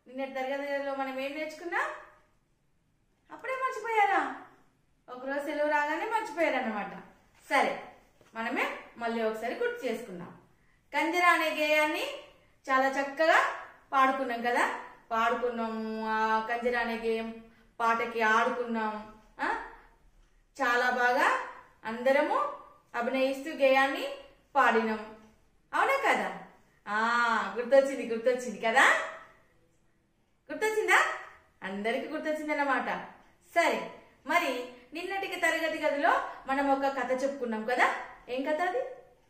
నిన్నటి తరగతిలో మనం ఏం నేర్చుకున్నాం అప్పుడే మర్చిపోయారా ఒకరోజు సెలవు రాగానే మర్చిపోయారన్నమాట సరే మనమే మళ్ళీ ఒకసారి గుర్తు చేసుకున్నాం కంజర అనే గేయాన్ని చాలా చక్కగా పాడుకున్నాం కదా పాడుకున్నాము ఆ కంజర అనే గేయం పాటకి ఆడుకున్నాం ఆ? చాలా బాగా అందరము అభినయిస్తూ గేయాన్ని పాడినాం అవునా కదా ఆ గుర్తొచ్చింది గుర్తొచ్చింది కదా గుర్తొచ్చిందా అందరికి గుర్తొచ్చింది అన్నమాట సరే మరి నిన్నటికి తరగతి గదిలో మనం ఒక కథ చెప్పుకున్నాం కదా ఏం కథ అది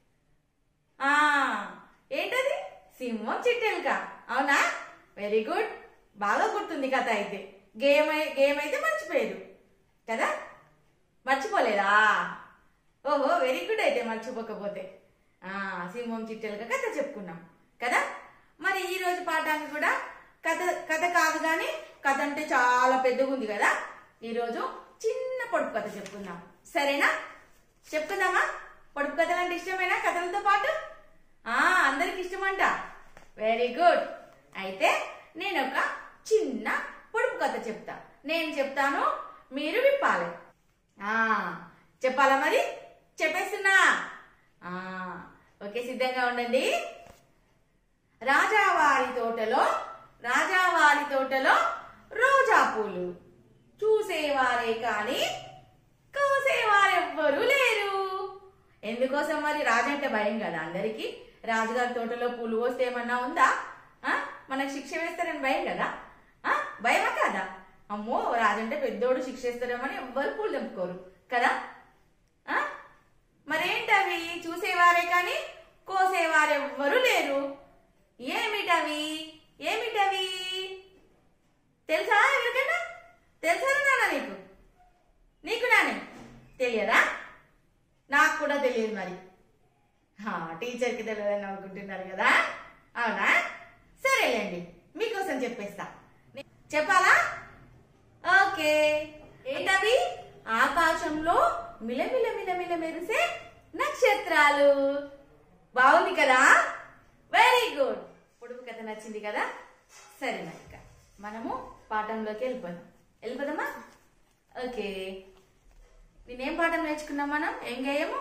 ఆ ఏంటది సింహం చిట్టెలుక అవునా వెరీ గుడ్ బాగా గుర్తుంది కథ అయితే గేమ్ అయి- గేమ్ అయితే మర్చిపోయారు కదా మర్చిపోలేదా ఓహో వెరీ గుడ్ అయితే మర్చిపోకపోతే ఆ సింహం చిట్టెలుక కథ చెప్పుకున్నాం కదా మరి ఈ రోజు పాఠానికి కూడా కథ కథ కాదు కానీ కథ అంటే చాలా పెద్దగా ఉంది కదా ఈరోజు చిన్న పొడుపు కథ చెప్పుకుందాం సరేనా చెప్పుకుందామా పొడుపు కథలు అంటే ఇష్టమేనా కథలతో పాటు ఆ అందరికి ఇష్టమంట వెరీ గుడ్ అయితే నేను ఒక చిన్న పొడుపు కథ చెప్తా నేను చెప్తాను మీరు విప్పాలి ఆ చెప్పాలా మరి చెప్పేస్తున్నా ఆ ఓకే సిద్ధంగా ఉండండి రాజావారి తోటలో రాజావారి తోటలో రోజా పూలు చూసేవారే కాని కోసేవారెవ్వరూ లేరు ఎందుకోసం మరి రాజు అంటే భయం కదా అందరికి రాజుగారి తోటలో పూలు పోస్తే ఏమన్నా ఉందా ఆ మనకు శిక్ష వేస్తారని భయం కదా ఆ భయమా కదా అమ్మో రాజంటే పెద్దోడు శిక్ష వేస్తారేమని ఎవ్వరు పూలు తెంపుకోరు కదా ఆ మరేంటవి చూసేవారే కానీ కోసేవారెవ్వరూ లేరు ఏమిటవి ఏమిటవి తెలుసా ఎవరికైనా తెలుసా నాన్న నీకు నీకు నానే తెలియదా నాకు కూడా తెలియదు మరి హా, టీచర్కి తెలియదని అనుకుంటున్నారు కదా అవునా సరేలేండి మీకోసం చెప్పేస్తా నే- చెప్పాలా ఓకే ఏంటవి ఆకాశంలో మిలమిల మిలమిల మెరిసే నక్షత్రాలు బాగుంది కదా వెరీ గుడ్ పొడుపు కథ నచ్చింది కదా సరే మరి ఇక మనము పాఠంలోకి వెళ్ళిపోదాం వెళ్ళిపోదామా ఓకే నేనేం పాఠం నేర్చుకున్నాం మనం ఏం గేయము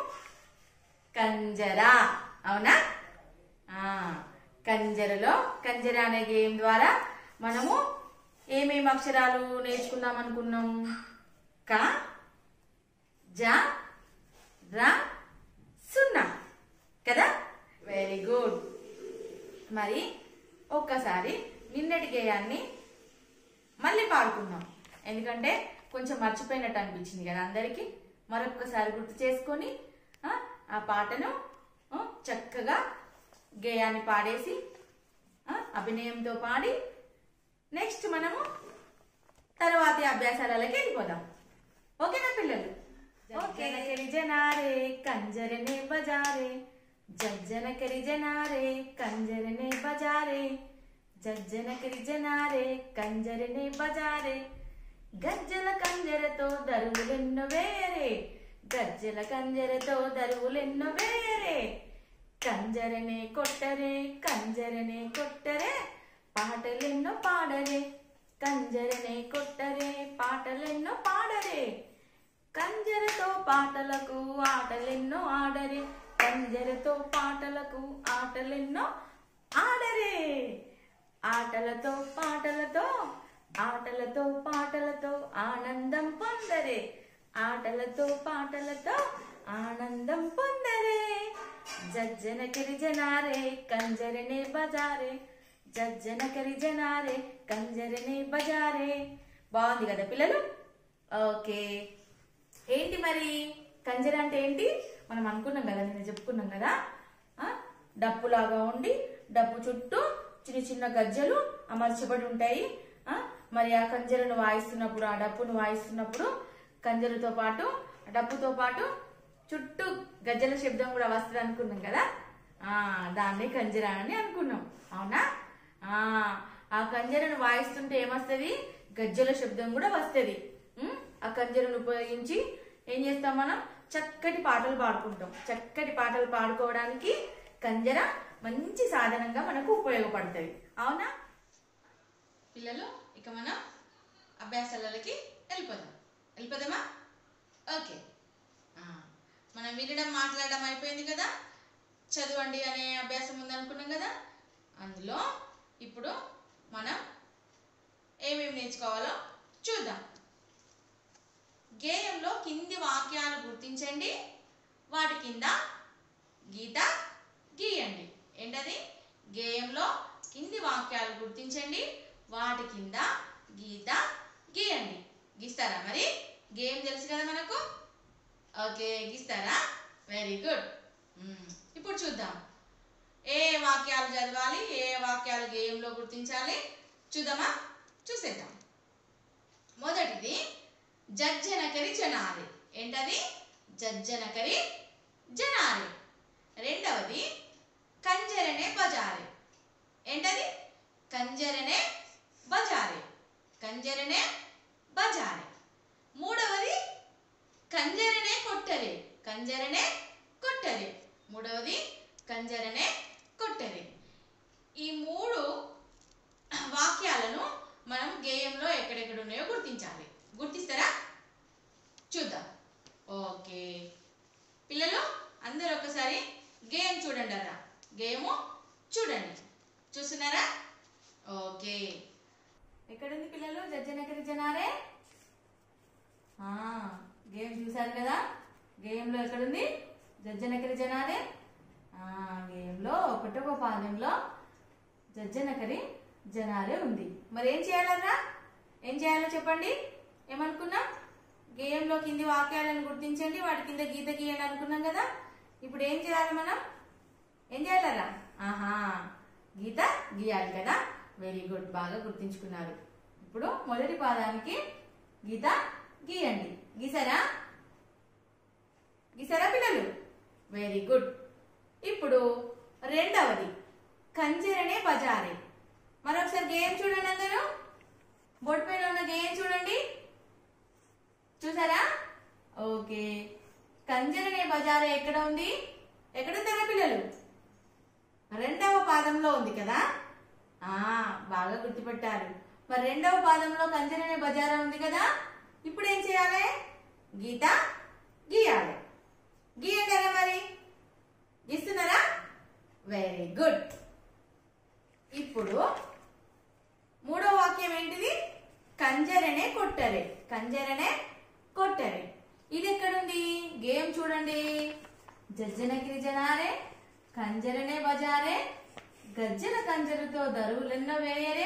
కంజరా అవునా ఆ కంజరలో కంజర అనే గేమ్ ద్వారా మనము ఏమేమి అక్షరాలు నేర్చుకుందాం అనుకున్నాం క జ ర సున్నా కదా వెరీ గుడ్ మరి ఒక్కసారి నిన్నటి గేయాన్ని మళ్ళీ పాడుకుందాం ఎందుకంటే కొంచెం మర్చిపోయినట్టు అనిపించింది కదా అందరికీ మరొక్కసారి గుర్తు చేసుకొని ఆ, ఆ పాటను ఆ, చక్కగా గేయాన్ని పాడేసి ఆ, అభినయంతో పాడి నెక్స్ట్ మనము తర్వాతి అభ్యాసాలకి వెళ్ళిపోదాం ఓకేనా పిల్లలు జనకరి జనారే కంజరనే బజారే జజ్జనకరి జనారే కంజరనే బజారే జజ్జనకరి జనారే కంజరనే బజారే గజ్జల కంజరతో దరువులెన్నో వేరే గజ్జల కంజరతో దరువులెన్నో వేరే కంజరనే కొట్టరే కంజరనే కొట్టరే పాటలెన్నో పాడరే కంజరనే కొట్టరే పాటలెన్నో పాడరే కంజరతో పాటలకు ఆటలెన్నో ఆడరే కంజరతో పాటలకు ఆటలెన్నో ఆడరే ఆటలతో పాటలతో ఆటలతో పాటలతో ఆనందం పొందరే ఆటలతో పాటలతో ఆనందం పొందరే జజ్జన జనారే కంజరనే బజారే జజ్జన జనారే కంజరనే బజారే బాగుంది కదా పిల్లలు ఓకే ఏంటి మరి కంజర అంటే ఏంటి మనం అనుకున్నాం కదా నేను చెప్పుకున్నాం కదా ఆ, డప్పులాగా ఉండి డప్పు చుట్టూ చిన్న చిన్న గజ్జలు అమర్చబడి ఉంటాయి ఆ, మరి ఆ కంజరను వాయిస్తున్నప్పుడు ఆ డప్పును వాయిస్తున్నప్పుడు కంజరతో పాటు ఆ డప్పుతో పాటు చుట్టూ గజ్జల శబ్దం కూడా వస్తుంది అనుకున్నాం కదా ఆ దాన్ని కంజర అని అనుకున్నాం అవునా ఆ ఆ కంజరను వాయిస్తుంటే ఏమొస్తుంది గజ్జల శబ్దం కూడా వస్తుంది ఆ కంజరను ఉపయోగించి ఏం చేస్తాం మనం చక్కటి పాటలు పాడుకుంటాం చక్కటి పాటలు పాడుకోవడానికి కంజర మంచి సాధనంగా మనకు ఉపయోగపడుతుంది అవునా పిల్లలు ఇక మనం అభ్యాసాలకి వెళ్ళిపోదాం వెళ్ళిపోదామా ఓకే ఆ, మనం వినడం మాట్లాడడం అయిపోయింది కదా చదవండి అనే అభ్యాసం ఉందనుకున్నాం కదా అందులో ఇప్పుడు మనం ఏమేమి నేర్చుకోవాలో చూద్దాం గేయంలో కింది వాక్యాలు గుర్తించండి వాటి కింద గీత గీయండి ఏంటది గేయంలో కింది వాక్యాలు గుర్తించండి వాటి కింద గీత గీయండి గీస్తారా మరి గేయం తెలుసు కదా మనకు ఓకే గీస్తారా వెరీ గుడ్ ఇప్పుడు చూద్దాం ఏ వాక్యాలు చదవాలి ఏ వాక్యాలు గేయంలో గుర్తించాలి చూద్దామా చూసేద్దాం మొదటిది జజ్జనకరి జనారి ఏంటది జజ్జనకరి జనారి రెండవది కంజరనే బజారే ఏంటది కంజరనే బజారే కంజరనే బజారే మూడవది కంజరనే కొట్టరే కంజరనే కొట్టరే మూడవది కంజరనే కొట్టరే ఈ మూడు వాక్యాలను మనం గేయంలో ఎక్కడెక్కడ ఉన్నాయో గుర్తించాలి గుర్తిస్తారా చూద్దాం ఓకే పిల్లలు అందరూ ఒకసారి గేమ్ చూడండి అరా గేము చూడండి చూస్తున్నారా ఓకే ఎక్కడుంది పిల్లలు జజ్జనకరి జనారే ఆ, గేమ్ చూశారు కదా గేమ్లో ఎక్కడుంది జజ్జనకరి జనారే ఆ, గేమ్లో ఒకటవ పాదంలో జజ్జనకరి జనారే ఉంది మరి ఏం చేయాలన్నా ఏం చేయాలో చెప్పండి ఏమనుకున్నాం గేయంలో కింది వాక్యాలను గుర్తించండి వాటి కింద గీత గీయండి అనుకున్నాం కదా ఇప్పుడు ఏం చేయాలి మనం ఏం చేయాలరా ఆహా గీత గీయాలి కదా వెరీ గుడ్ బాగా గుర్తించుకున్నారు ఇప్పుడు మొదటి పాదానికి గీత గీయండి గీసారా గీసారా పిల్లలు వెరీ గుడ్ ఇప్పుడు రెండవది కంజరనే బజారే మరొకసారి గేయం చూడండి అందరూ బోర్డు పైన ఉన్న గేయం చూడండి చూసారా ఓకే కంజరనే బజారే ఎక్కడ ఉంది ఎక్కడ ఉందరా పిల్లలు రెండవ పాదంలో ఉంది కదా ఆ బాగా గుర్తుపెట్టారు మరి రెండవ పాదంలో కంజరనే బజారా ఉంది కదా ఇప్పుడు ఏం చేయాలి గీత గీయాలి గీయండి కదా మరి గీస్తున్నారా వెరీ గుడ్ ఇప్పుడు మూడో వాక్యం ఏంటిది కంజరనే కొట్టరే కంజరనే కొట్టరే ఇది ఎక్కడుంది గేమ్ చూడండి జజ్జన గిరిజనారే కంజరనే బజారే గజ్జల కంజరతో దరువులెన్నో వేయరే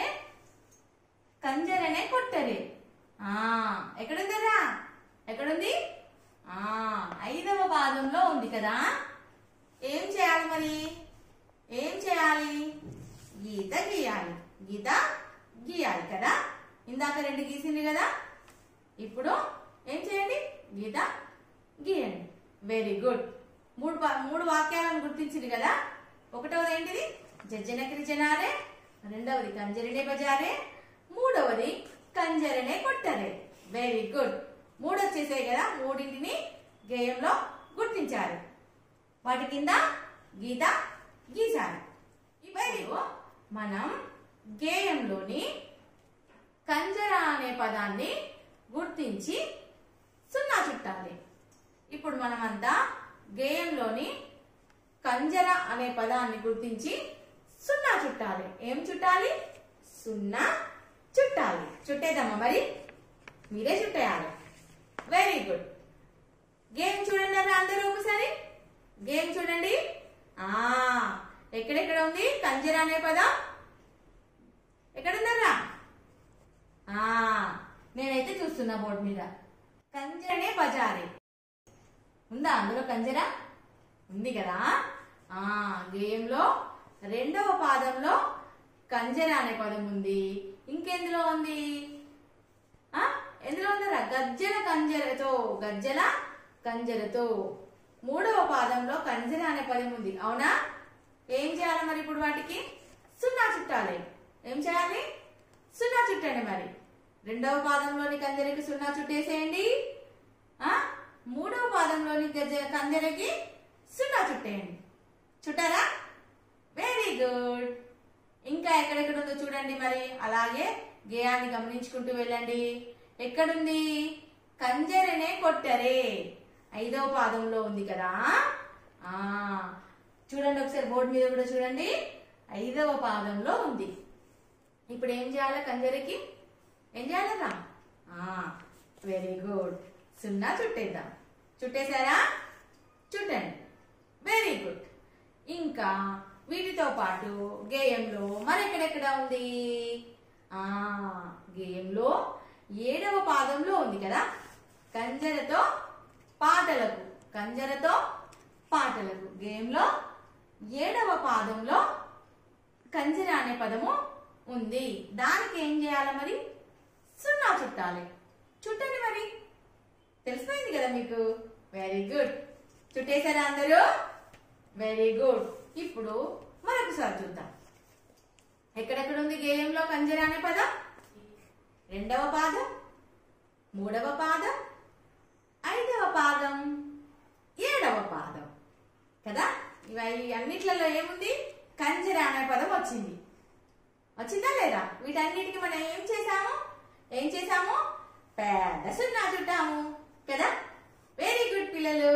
కంజరనే కొట్టరే ఆ ఎక్కడుందరా ఎక్కడుంది ఆ ఐదవ పాదంలో ఉంది కదా ఏం చేయాలి మరి ఏం చేయాలి గీత గీయాలి గీత గీయాలి కదా ఇందాక రెండు గీసింది కదా ఇప్పుడు ఏం చేయండి గీత గీయండి వెరీ గుడ్ మూడు వా- మూడు వాక్యాలను గుర్తించింది కదా ఒకటవది ఏంటిది జజ్జనకరి జనారే రెండవది కంజరనే బజారే మూడవది కంజరనే కొట్టరే వెరీ గుడ్ మూడు వచ్చేసాయి కదా మూడింటిని గేయంలో గుర్తించారు వాటి కింద గీత గీశారు మరియు మనం గేయంలోని కంజర అనే పదాన్ని గుర్తించి సున్నా చుట్టాలి ఇప్పుడు మనమంతా గేయంలోని కంజర అనే పదాన్ని గుర్తించి సున్నా చుట్టాలి ఏం చుట్టాలి సున్నా చుట్టాలి చుట్టేద్దామా మరి మీరే చుట్టేయాలి వెరీ గుడ్ గేమ్ చూడండి అన్న అందరూ ఒకసారి గేమ్ చూడండి ఆ ఎక్కడెక్కడ ఉంది కంజర అనే పదం ఎక్కడుందన్నా ఆ నేనైతే చూస్తున్నా బోర్డు మీద కంజరనే బజారే ఉందా అందులో కంజర ఉంది కదా ఆ గేయంలో రెండవ పాదంలో కంజర అనే పదం ఉంది ఇంకెందులో ఉంది ఆ ఎందులో ఉందరా గజ్జల కంజరతో గజ్జల కంజరతో మూడవ పాదంలో కంజర అనే పదం ఉంది అవునా ఏం చేయాలి మరి ఇప్పుడు వాటికి సున్నా చుట్టాలి ఏం చేయాలి సున్నా చుట్టండి మరి రెండవ పాదంలోని కంజరకి సున్నా చుట్టేసేయండి ఆ మూడవ పాదంలోని గజ కంజరకి సున్నా చుట్టేయండి చుట్టారా వెరీ గుడ్ ఇంకా ఎక్కడెక్కడ ఉందో చూడండి మరి అలాగే గేయాన్ని గమనించుకుంటూ వెళ్ళండి ఎక్కడుంది కంజరనే కొట్టరే ఐదవ పాదంలో ఉంది కదా ఆ చూడండి ఒకసారి బోర్డు మీద కూడా చూడండి ఐదవ పాదంలో ఉంది ఇప్పుడు ఏం చేయాలి కంజరకి ఏం చేయాలన్నా వెరీ గుడ్ సున్నా చుట్టేద్దాం చుట్టేశారా చుట్టండి వెరీ గుడ్ ఇంకా వీటితో పాటు గేయంలో మరెక్కడెక్కడ ఉంది ఆ గేయంలో ఏడవ పాదంలో ఉంది కదా కంజరతో పాటలకు కంజరతో పాటలకు గేయంలో ఏడవ పాదంలో కంజర అనే పదము ఉంది దానికి ఏం చేయాలి మరి సున్నా చుట్టాలి చుట్టండి మరి తెలిసిపోయింది కదా మీకు వెరీ గుడ్ చుట్టేశారా అందరూ వెరీ గుడ్ ఇప్పుడు మరొకసారి చూద్దాం ఎక్కడెక్కడ ఉంది గేయంలో కంజర అనే పదం రెండవ పాదం మూడవ పాదం ఐదవ పాదం ఏడవ పాదం కదా ఇవి అన్నిట్లలో ఏముంది కంజర అనే పదం వచ్చింది వచ్చిందా లేదా వీటన్నిటికి మనం ఏం చేసాము ఏం చేసాము పెద్ద సున్నా చుట్టాము కదా వెరీ గుడ్ పిల్లలు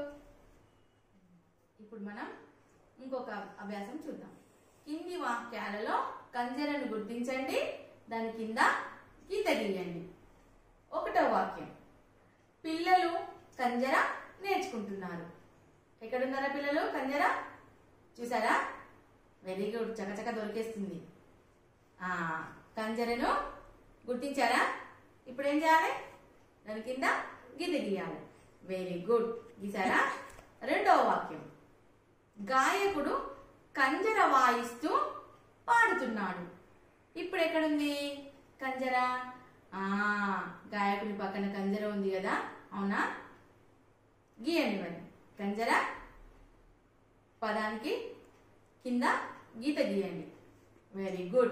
ఇప్పుడు మనం ఇంకొక అభ్యాసం చూద్దాం కింది వాక్యాలలో కంజరను గుర్తించండి దాని కింద గీత గీయండి ఒకటో వాక్యం పిల్లలు కంజర నేర్చుకుంటున్నారు ఎక్కడున్నారా పిల్లలు కంజర చూసారా వెరీ గుడ్ చకచక దొరికేస్తుంది ఆ కంజరను గుర్తించారా ఇప్పుడు ఏం చేయాలి దాని కింద గీత గీయాలి వెరీ గుడ్ గీసారా రెండవ వాక్యం గాయకుడు కంజర వాయిస్తూ పాడుతున్నాడు ఇప్పుడు ఎక్కడుంది కంజర ఆ గాయకుడి పక్కన కంజర ఉంది కదా అవునా గీయండి మరి కంజర పదానికి కింద గీత గీయండి వెరీ గుడ్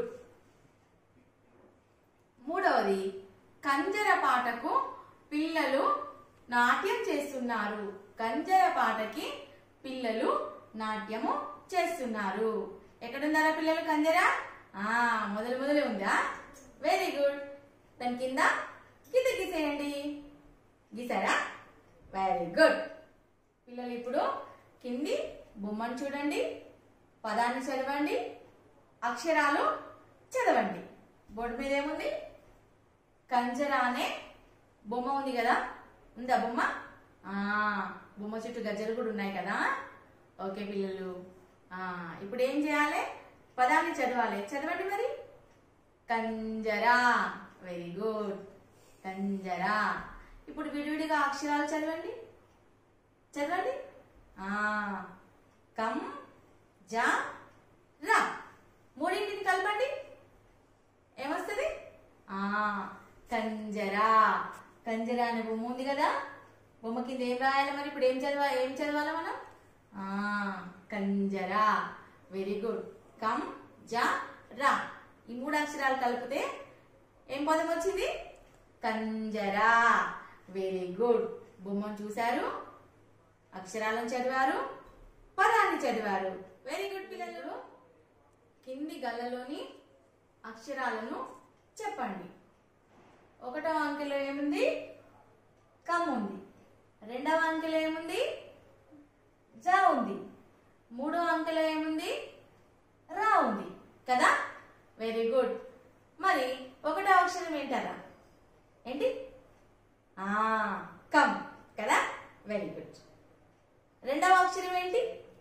మూడవది కంజర పాటకు పిల్లలు నాట్యం చేస్తున్నారు కంజర పాటకి పిల్లలు నాట్యము చేస్తున్నారు ఎక్కడున్నారా పిల్లలు కంజర ఆ మొదలు మొదలు ఉందా వెరీ గుడ్ దాని కింద గీత గీసేయండి గీసారా వెరీ గుడ్ పిల్లలు ఇప్పుడు కింది బొమ్మను చూడండి పదాన్ని చదవండి అక్షరాలు చదవండి బోర్డు మీద ఏముంది కంజర అనే బొమ్మ ఉంది కదా ఉందా బొమ్మ ఆ బొమ్మ చుట్టూ గజ్జలు కూడా ఉన్నాయి కదా ఓకే పిల్లలు ఆ ఇప్పుడు ఏం చేయాలి పదాన్ని చదవాలి చదవండి మరి కంజరా వెరీ గుడ్ కంజరా ఇప్పుడు విడివిడిగా అక్షరాలు చదవండి చదవండి ఆ కం జా రా మూడింటిని కలపండి ఏమొస్తుంది ఆ కంజరా కంజరా అనే బొమ్మ ఉంది కదా బొమ్మ కింద ఏం రాయాలి మరి ఇప్పుడు ఏం చదవాలి ఏం చదవాలి మనం ఆ కంజరా వెరీ గుడ్ కం జా రా ఈ మూడు అక్షరాలు కలిపితే ఏం పదం వచ్చింది కంజరా వెరీ గుడ్ బొమ్మను చూశారు అక్షరాలను చదివారు పదాన్ని చదివారు వెరీ గుడ్ పిల్లలు కింది గల్లలోని అక్షరాలను చెప్పండి ఒకటో అంకెలో ఏముంది కమ్ ఉంది రెండవ అంకెలో ఏముంది జా ఉంది మూడో అంకెలో ఏముంది రా ఉంది కదా వెరీ గుడ్ మరి ఒకటో అక్షరం ఏంటారా ఏంటి ఆ కమ్ కదా వెరీ గుడ్ రెండవ అక్షరం ఏంటి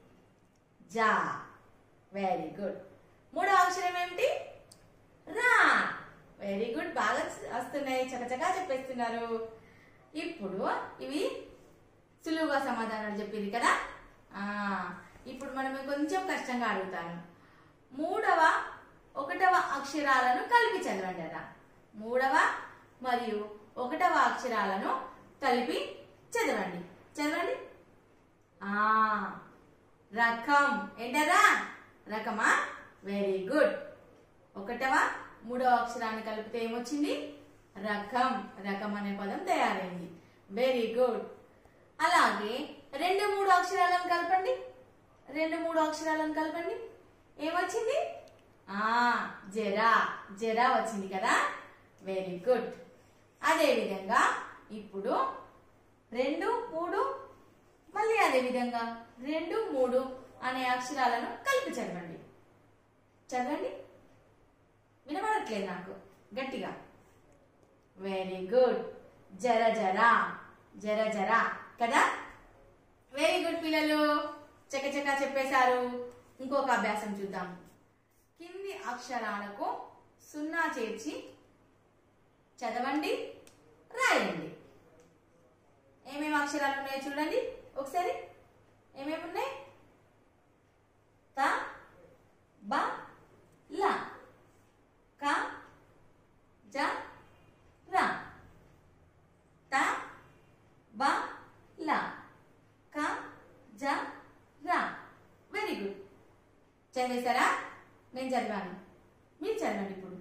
జా వెరీ గుడ్ మూడవ అక్షరం ఏమిటి రా వెరీ గుడ్ బాగా వస్తున్నాయి చకచకా చెప్పేస్తున్నారు ఇప్పుడు ఇవి సులువుగా సమాధానాలు చెప్పింది కదా ఆ ఇప్పుడు మనం కొంచెం కష్టంగా అడుగుతాను మూడవ ఒకటవ అక్షరాలను కలిపి చదవండి అట మూడవ మరియు ఒకటవ అక్షరాలను కలిపి చదవండి చదవండి ఆ రకం ఏంటరా రకమా వెరీ గుడ్ ఒకటవ మూడవ అక్షరాన్ని కలిపితే ఏమొచ్చింది రకం రకం అనే పదం తయారైంది వెరీ గుడ్ అలాగే రెండు మూడు అక్షరాలను కలపండి రెండు మూడు అక్షరాలను కలపండి ఏమొచ్చింది ఆ జరా జరా వచ్చింది కదా వెరీ గుడ్ అదే విధంగా ఇప్పుడు రెండు మూడు మళ్ళీ అదే విధంగా రెండు మూడు అనే అక్షరాలను కలిపి చదవండి చదవండి వినబడట్లేదు నాకు గట్టిగా వెరీ గుడ్ జర జర జర జర కదా వెరీ గుడ్ పిల్లలు చకచకా చెప్పేశారు ఇంకొక అభ్యాసం చూద్దాం కింది అక్షరాలకు సున్నా చేర్చి చదవండి రాయండి ఏమేమి అక్షరాలు ఉన్నాయో చూడండి ఒకసారి ఏమేమి ఉన్నాయి త బ ల క జ ర త బ ల క జ ర వెరీ గుడ్ చదివేశారా నేను చదివాను మీరు చదవండి ఇప్పుడు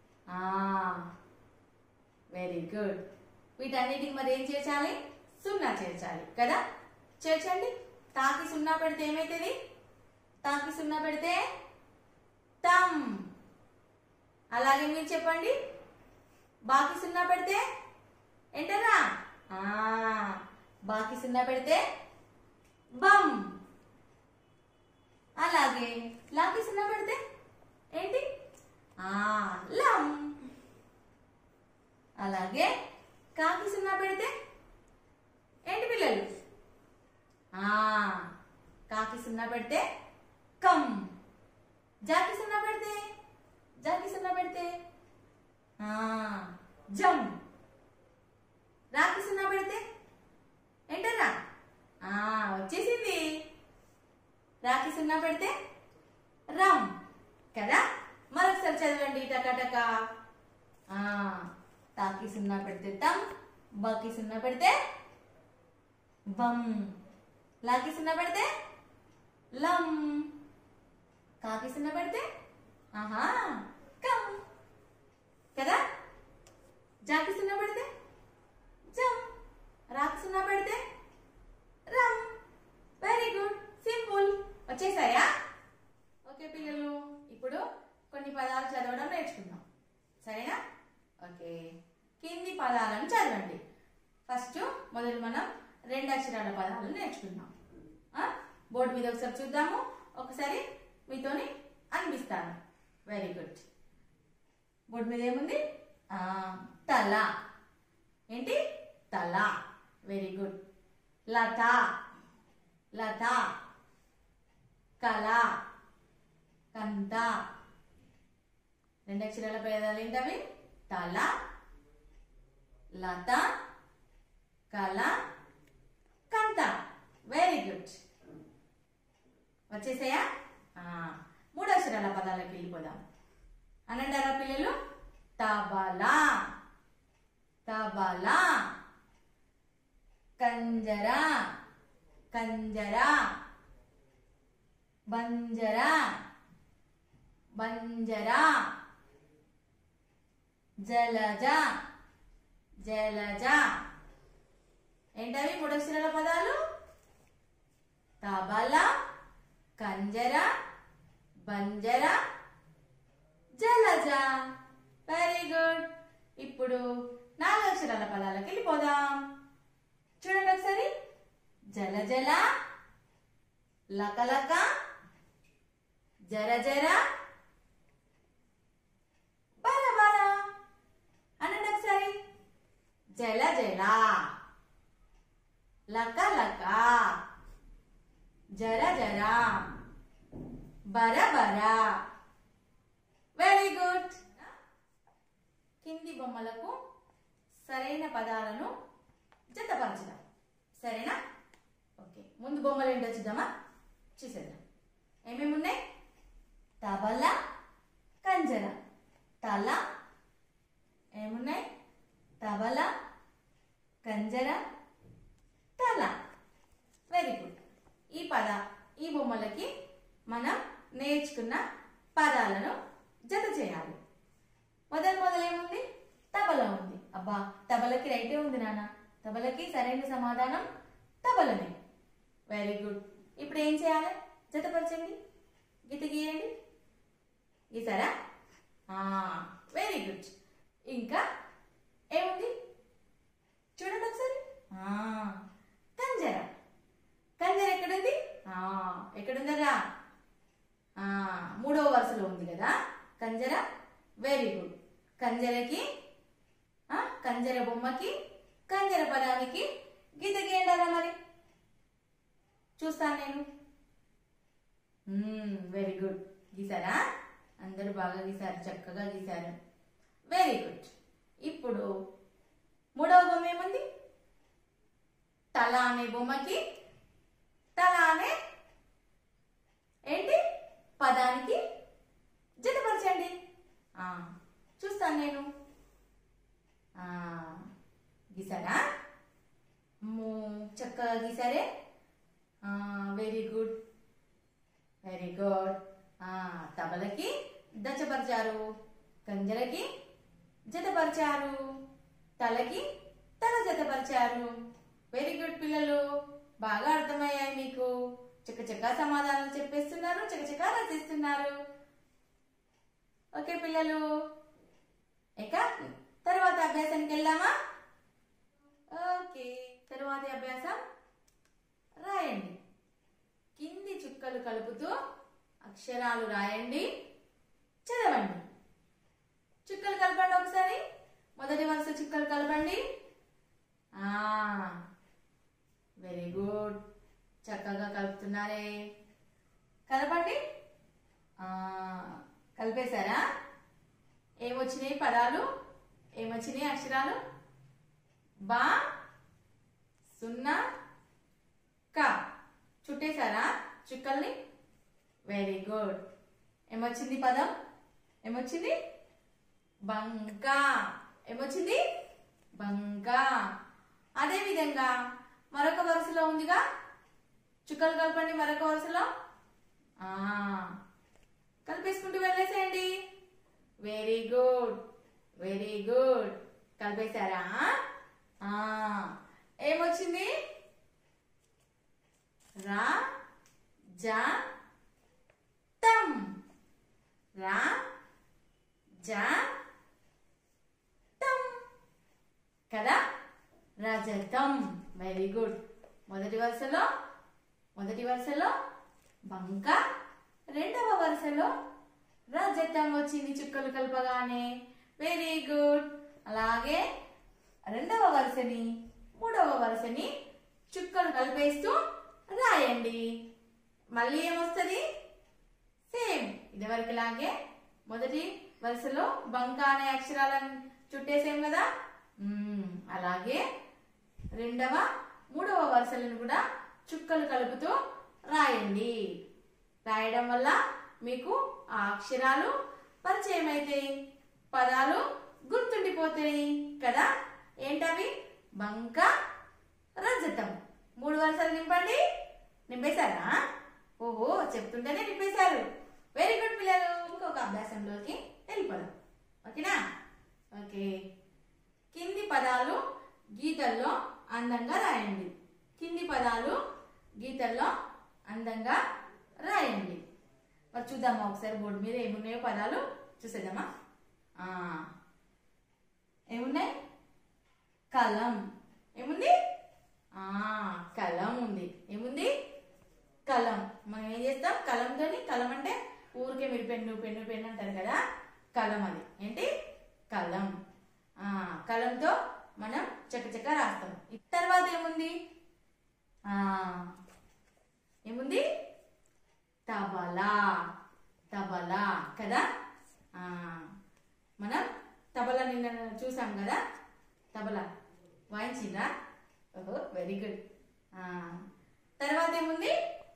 వెరీ గుడ్ వీటన్నిటికి మరి ఏం చేర్చాలి సున్నా చేర్చాలి కదా చేర్చండి తాకి సున్నా పెడితే ఏమైతుంది తాకి సున్నా పెడితే తమ్ అలాగే మీరు చెప్పండి బాకి సున్నా పెడితే ఏంటరా ఆ, బాకి సున్నా పెడితే బమ్ అలాగే లాకి సున్నా పెడితే ఏంటి ఆ లం అలాగే కాకి సున్నా పెడితే ఏంటి పిల్లలు ఆ కాకి సున్నా పెడితే కమ్ జాకి సున్నా పెడితే జాకి సున్నా పెడితే ఆ జమ్ రాకి సున్నా పెడితే ఏంటరా ఆ వచ్చేసింది రాకి సున్నా పెడితే రమ్ కదా మరొకసారి చదవండి టకా ఆ తాకి సున్నా పెడితే తమ్ బాకి సున్నా పెడితే బమ్ లాకి సున్నా పెడితే లం కాకి సున్నా పెడితే ఆహా కమ్ కదా జాకి సున్నా పెడితే జమ్ రాకి సున్నా పెడితే రమ్ వెరీ గుడ్ సింపుల్ వచ్చేసాయా ఓకే పిల్లలు ఇప్పుడు కొన్ని పదాలు చదవడం నేర్చుకుందాం సరేనా ఓకే కింది పదాలను చదవండి ఫస్ట్ మొదలు మనం రెండు అక్షరాల పదాలను నేర్చుకుందాం ఆ? బోర్డు మీద ఒకసారి చూద్దాము ఒకసారి మీతోని అనిపిస్తాను వెరీ గుడ్ బోర్డు మీద ఏముంది ఆ, తల ఏంటి తల వెరీ గుడ్ లత లత కళ కంద రెండు అక్షరాల పేదాలు ఏంటవి తల లత కళ కంత వెరీ గుడ్ వచ్చేసాయా ఆ, మూడు అక్షరాల పదాలకు వెళ్ళిపోదాం అనంటారా పిల్లలు తబలా తబలా కంజర కంజర బంజర బంజర జలజ జలజ ఏంటవి మూడు అక్షరాల పదాలు తబల కంజర బంజర జలజ వెరీ గుడ్ ఇప్పుడు నాలుగు అక్షరాల పదాలకు వెళ్ళిపోదాం చూడండి ఒకసారి జల జల లకలక జర జర బర బర అనండి ఒకసారి జల జల లక లక జర జర బర బర వెరీ గుడ్ కింది బొమ్మలకు సరైన పదాలను జతపరచడం సరేనా ఓకే ముందు బొమ్మలు ఏంటో చూద్దామా చూసేద్దాం ఏమేమి ఉన్నాయి తబల కంజర తల ఏమున్నాయి తబల కంజర తల వెరీ గుడ్ ఈ పద ఈ బొమ్మలకి మనం నేర్చుకున్న పదాలను జత చేయాలి మొదలు మొదలేముంది తబల ఉంది అబ్బా తబలకి రైటే ఉంది నాన్న తబలకి సరైన సమాధానం తబలనే వెరీ గుడ్ ఇప్పుడు ఏం చేయాలి జతపరచండి గీత గీయండి గీసారా వెరీ గుడ్ ఇంకా ఏముంది చూడండి ఒకసారి ఆ, కంజర కంజర ఎక్కడుంది ఆ, ఎక్కడుందరా ఆ, మూడవ వరుసలో ఉంది కదా కంజర వెరీ గుడ్ కంజరకి ఆ, కంజర బొమ్మకి కంజర పదానికి గీత గీయండారా మరి చూస్తాను నేను వెరీ గుడ్ గీసారా అందరూ బాగా గీసారు చక్కగా గీసారు వెరీ గుడ్ ఇప్పుడు మూడవ బొమ్మ ఏముంది తల అనే బొమ్మకి తల అనే ఏంటి పదానికి జతపరచండి ఆ, చూస్తాను నేను ఆ, గీసారా ము- చక్కగా గీసారే వెరీ గుడ్ వెరీ గుడ్ తబలకి దచ్చపరిచారు కంజలకి జతపరిచారు తలకి తల జతపరిచారు వెరీ గుడ్ పిల్లలు బాగా అర్థమయ్యాయి మీకు చక్క చక్క సమాధానాలు చెప్పేస్తున్నారు చక్క చక్క రచిస్తున్నారు ఓకే పిల్లలు ఇక తర్వాత అభ్యాసానికి వెళ్దామా ఓకే తరువాతి అభ్యాసం రాయండి కింది చుక్కలు కలుపుతూ అక్షరాలు రాయండి చదవండి చుక్కలు కలపండి ఒకసారి మొదటి వరుస చుక్కలు కలపండి వెరీ గుడ్ చక్కగా కలుపుతున్నారే కలపండి ఆ, కలిపేశారా ఏమొచ్చినాయి పదాలు ఏమొచ్చినాయి అక్షరాలు బా సున్నా క చుట్టేశారా చుక్కల్ని వెరీ గుడ్ ఏమొచ్చింది పదం ఏమొచ్చింది బంక ఏమొచ్చింది బంక అదే విధంగా మరొక వరుసలో ఉందిగా చుక్కలు కలపండి మరొక వరుసలో ఆ కలిపేసుకుంటూ వెళ్ళేసేయండి వెరీ గుడ్ వెరీ గుడ్ కలిపేశారా ఆ ఏమొచ్చింది రా జా తం రా జా తం కదా రజతం వెరీ గుడ్ మొదటి వరుసలో మొదటి వరుసలో బంక రెండవ వరుసలో రజతం వచ్చింది చుక్కలు కలపగానే వెరీ గుడ్ అలాగే రెండవ వరుసని మూడవ వరుసని చుక్కలు కలిపేస్తూ రాయండి మళ్ళీ ఏమొస్తుంది సేమ్ ఇదివరకు లాగే మొదటి వరుసలో బంక అనే అక్షరాలను చుట్టేసాం కదా మ్మ్, అలాగే రెండవ మూడవ వరుసలను కూడా చుక్కలు కలుపుతూ రాయండి రాయడం వల్ల మీకు ఆ అక్షరాలు పరిచయం అవుతాయి పదాలు గుర్తుండిపోతాయి కదా ఏంటవి బంక రజతం మూడు వరుసలు నింపండి నింపేశారా ఓహో చెప్తుంటేనే నింపేశారు వెరీ గుడ్ పిల్లలు ఇంకొక అభ్యాసంలోకి వెళ్ళిపోదాం ఓకేనా ఓకే కింది పదాలు గీతల్లో అందంగా రాయండి కింది పదాలు గీతల్లో అందంగా రాయండి మరి చూద్దామా ఒకసారి బోర్డు మీద ఏమున్నాయో పదాలు చూసేద్దామా ఆ, ఏమున్నాయి కలం ఏముంది ఆ కలం ఉంది ఏముంది కలం మనం ఏం చేస్తాం కలంతోని కలం అంటే ఊరికే మీరు పెన్ను పెన్ను పెన్ను అంటారు కదా కలం అది ఏంటి కలం ఆ కలంతో మనం చకచక రాస్తాం ఈ తర్వాత ఏముంది ఆ ఏముంది తబలా తబలా కదా ఆ మనం తబలా నిన్న చూసాం కదా తబలా వాయించిందా ఓహో వెరీ గుడ్ తర్వాత ఏముంది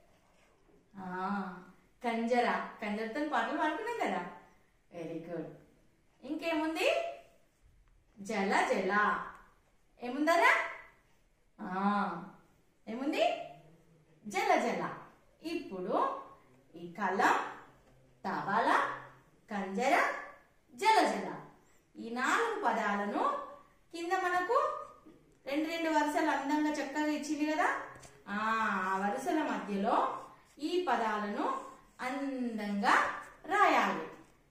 ఆ, కంజర కంజరతో పాటలు పాడుకున్నాం కదా వెరీ గుడ్ ఇంకేముంది జల జల ఏముందరా ఆ, ఏముంది జల జల ఇప్పుడు ఈ కలం తబల కంజర జల జల ఈ నాలుగు పదాలను కింద మనకు రెండు రెండు వరుసలు అందంగా చక్కగా ఇచ్చింది కదా ఆ ఆ వరుసల మధ్యలో ఈ పదాలను అందంగా రాయాలి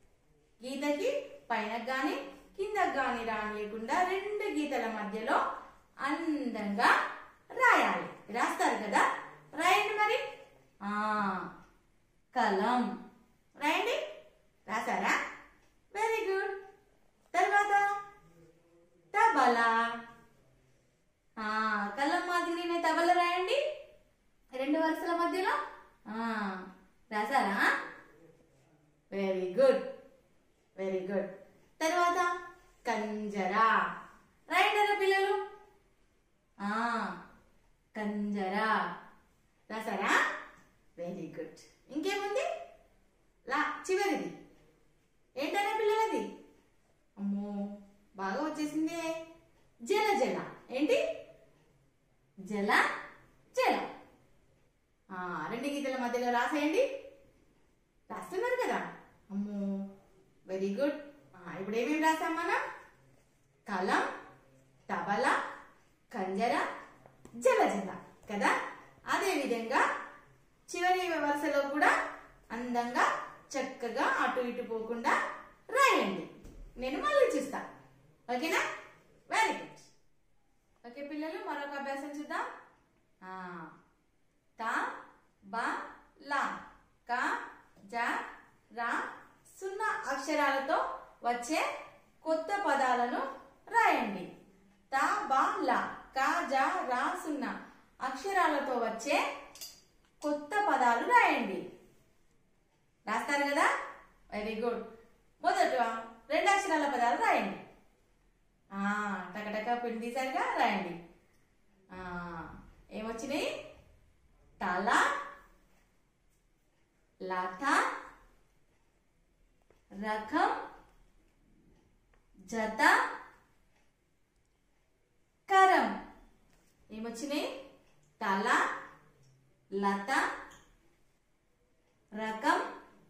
గీతకి పైన గాని కింద గాని రానియకుండా రెండు గీతల మధ్యలో అందంగా రాయాలి రాస్తారు కదా రాయండి మరి ఆ కలం రాయండి రాసారా వెరీ గుడ్ తర్వాత తబలా ఆ, కలం మాదిరినే తబల రాయండి రెండు వరుసల మధ్యలో ఆ, రాసారా వెరీ గుడ్ వెరీ గుడ్ తర్వాత కంజరా రాయండి పిల్లలు ఆ, కంజరా రాసారా వెరీ గుడ్ ఇంకేముంది లా చివరిది ఏంటనే పిల్లలది అమ్మో బాగా వచ్చేసింది జల జల ఏంటి జల జల ఆ, రెండు గీతల మధ్యలో రాసేయండి రాస్తున్నారు కదా అమ్మో వెరీ గుడ్ ఇప్పుడు ఏమేమి రాసాం మనం కలం తబల కంజర జల జల కదా అదే విధంగా చివరి వరుసలో కూడా అందంగా చక్కగా అటు ఇటు పోకుండా రాయండి నేను మళ్ళీ చూస్తా ఓకేనా వెరీ గుడ్ ఓకే పిల్లలు మరొక అభ్యాసం చూద్దాం ఆ, తా బ లా క జ రా సున్నా అక్షరాలతో వచ్చే కొత్త పదాలను రాయండి తా బా లా క జ రా సున్నా అక్షరాలతో వచ్చే కొత్త పదాలు రాయండి రాస్తారు కదా వెరీ గుడ్ మొదట రెండు అక్షరాల పదాలు రాయండి ఆ, టకటక పిండి తీసారుగా రాయండి ఆ, ఏమొచ్చినాయి తల లత రకం జత కరం ఏమొచ్చినాయి తల లత రకం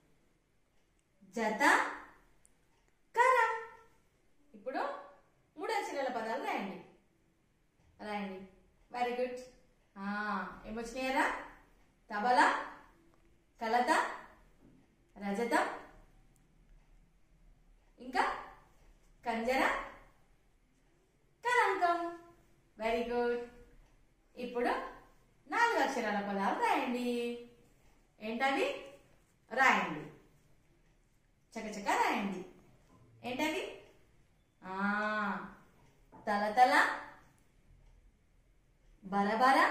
జత కరం ఇప్పుడు మూడు అక్షరాల పదాలు రాయండి రాయండి వెరీ గుడ్ ఏమొచ్చినాయరా తబల కలత రజతం ఇంకా కంజర కలంకం వెరీ గుడ్ ఇప్పుడు నాలుగు అక్షరాల పదాలు రాయండి ఏంటవి రాయండి చకచక రాయండి ఏంటవి ఆ, తలతల బరబర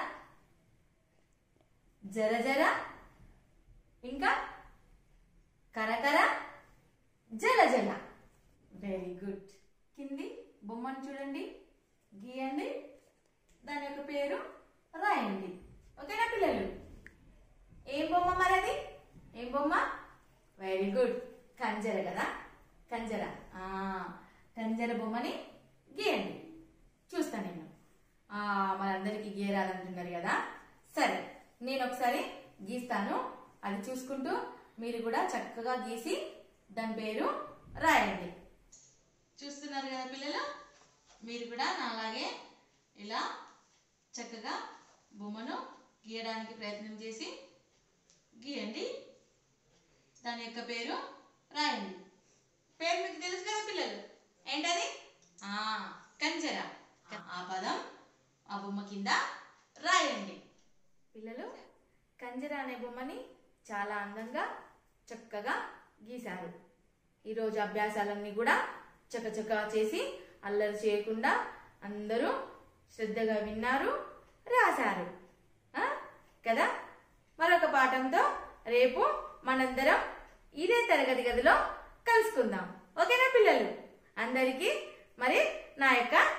జర జర ఇంకా కరకర జల జల వెరీ గుడ్ కింది బొమ్మను చూడండి గీయండి దాని యొక్క పేరు రాయండి ఓకేనా పిల్లలు ఏం బొమ్మ మరి అది ఏం బొమ్మ వెరీ గుడ్ కంజర కదా కంజర ఆ, కంజర బొమ్మని గీయండి చూస్తా నేను ఆ, మనందరికీ గీయరాదంటున్నారు కదా సరే నేను ఒకసారి గీస్తాను అది చూసుకుంటూ మీరు కూడా చక్కగా గీసి దాని పేరు రాయండి చూస్తున్నారు కదా పిల్లలు మీరు కూడా నాలాగే ఇలా చక్కగా బొమ్మను గీయడానికి ప్రయత్నం చేసి గీయండి దాని యొక్క పేరు రాయండి పేరు మీకు తెలుసు కదా పిల్లలు ఏంటది ఆ కంజర ఆ పదం ఆ బొమ్మ కింద రాయండి పిల్లలు కంజర అనే బొమ్మని చాలా అందంగా చక్కగా గీశారు ఈరోజు అభ్యాసాలన్నీ కూడా చకచకా చేసి అల్లరి చేయకుండా అందరూ శ్రద్ధగా విన్నారు రాశారు ఆ? కదా మరొక పాఠంతో రేపు మనందరం ఇదే తరగతి గదిలో కలుసుకుందాం ఓకేనా పిల్లలు అందరికీ మరి నా యొక్క